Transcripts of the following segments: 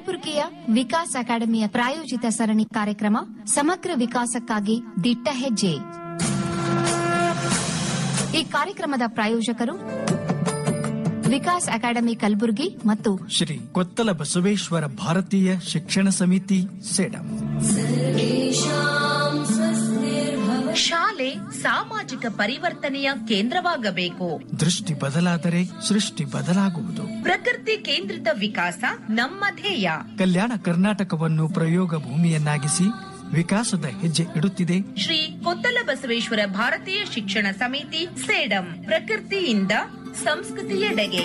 ಕಲಬುರಗಿಯ ವಿಕಾಸ್ ಅಕಾಡೆಮಿಯ ಪ್ರಾಯೋಜಿತ ಸರಣಿ ಕಾರ್ಯಕ್ರಮ ಸಮಗ್ರ ವಿಕಾಸಕ್ಕಾಗಿ ದಿಟ್ಟ ಹೆಜ್ಜೆ ಈ ಕಾರ್ಯಕ್ರಮದ ಪ್ರಾಯೋಜಕರು ವಿಕಾಸ್ ಅಕಾಡೆಮಿ ಕಲಬುರಗಿ ಮತ್ತು ಶ್ರೀ ಕೊತ್ತಲ ಬಸವೇಶ್ವರ ಭಾರತೀಯ ಶಿಕ್ಷಣ ಸಮಿತಿ ಸೇಡಂ ಶಾಲೆ ಸಾಮಾಜಿಕ ಪರಿವರ್ತನೆಯ ಕೇಂದ್ರವಾಗಬೇಕು ದೃಷ್ಟಿ ಬದಲಾದರೆ ಸೃಷ್ಟಿ ಬದಲಾಗುವುದು ಪ್ರಕೃತಿ ಕೇಂದ್ರಿತ ವಿಕಾಸ ನಮ್ಮ ಧ್ಯೇಯ ಕಲ್ಯಾಣ ಕರ್ನಾಟಕವನ್ನು ಪ್ರಯೋಗ ಭೂಮಿಯನ್ನಾಗಿಸಿ ವಿಕಾಸದ ಹೆಜ್ಜೆ ಇಡುತ್ತಿದೆ ಶ್ರೀ ಕೊತ್ತಲ ಬಸವೇಶ್ವರ ಭಾರತೀಯ ಶಿಕ್ಷಣ ಸಮಿತಿ ಸೇಡಂ ಪ್ರಕೃತಿಯಿಂದ ಸಂಸ್ಕೃತಿಯೆಡೆಗೆ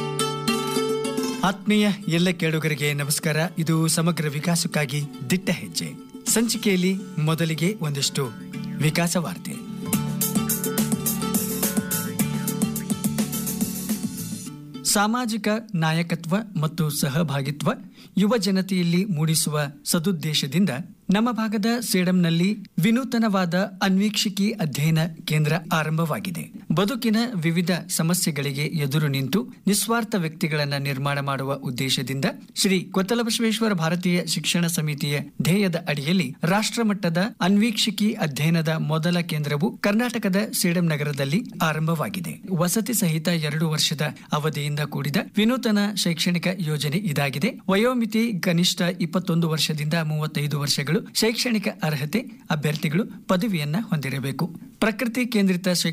ಆತ್ಮೀಯ ಎಲ್ಲ ಕೇಳುಗರಿಗೆ ನಮಸ್ಕಾರ ಇದು ಸಮಗ್ರ ವಿಕಾಸಕ್ಕಾಗಿ ದಿಟ್ಟ ಹೆಜ್ಜೆ ಸಂಚಿಕೆಯಲ್ಲಿ ಮೊದಲಿಗೆ ಒಂದಿಷ್ಟು ವಿಕಾಸ ವಾರ್ತೆ ಸಾಮಾಜಿಕ ನಾಯಕತ್ವ ಮತ್ತು ಸಹಭಾಗಿತ್ವ ಯುವ ಜನತೆಯಲ್ಲಿ ಮೂಡಿಸುವ ಸದುದ್ದೇಶದಿಂದ ನಮ್ಮ ಭಾಗದ ಸೇಡಂನಲ್ಲಿ ವಿನೂತನವಾದ ಅನ್ವೀಕ್ಷಿಕಿ ಅಧ್ಯಯನ ಕೇಂದ್ರ ಆರಂಭವಾಗಿದೆ ಬದುಕಿನ ವಿವಿಧ ಸಮಸ್ಯೆಗಳಿಗೆ ಎದುರು ನಿಂತು ನಿಸ್ವಾರ್ಥ ವ್ಯಕ್ತಿಗಳನ್ನ ನಿರ್ಮಾಣ ಮಾಡುವ ಉದ್ದೇಶದಿಂದ ಶ್ರೀ ಕೊತ್ತಲಬಸವೇಶ್ವರ ಭಾರತೀಯ ಶಿಕ್ಷಣ ಸಮಿತಿಯ ಧ್ಯೇಯದ ಅಡಿಯಲ್ಲಿ ರಾಷ್ಟ್ರಮಟ್ಟದ ಅನ್ವೀಕ್ಷಿಕಿ ಅಧ್ಯಯನದ ಮೊದಲ ಕೇಂದ್ರವು ಕರ್ನಾಟಕದ ಸೇಡಂ ನಗರದಲ್ಲಿ ಆರಂಭವಾಗಿದೆ ವಸತಿ ಸಹಿತ ಎರಡು ವರ್ಷದ ಅವಧಿಯಿಂದ ಕೂಡಿದ ವಿನೂತನ ಶೈಕ್ಷಣಿಕ ಯೋಜನೆ ಇದಾಗಿದೆ ವಯೋಮಿತಿ ಕನಿಷ್ಠ ಇಪ್ಪತ್ತೊಂದು ವರ್ಷದಿಂದ ಮೂವತ್ತೈದು ವರ್ಷಗಳು ಶೈಕ್ಷಣಿಕ ಅರ್ಹತೆ ಅಭ್ಯರ್ಥಿಗಳು ಪದವಿಯನ್ನ ಹೊಂದಿರಬೇಕು ಪ್ರಕೃತಿ ಕೇಂದ್ರಿತ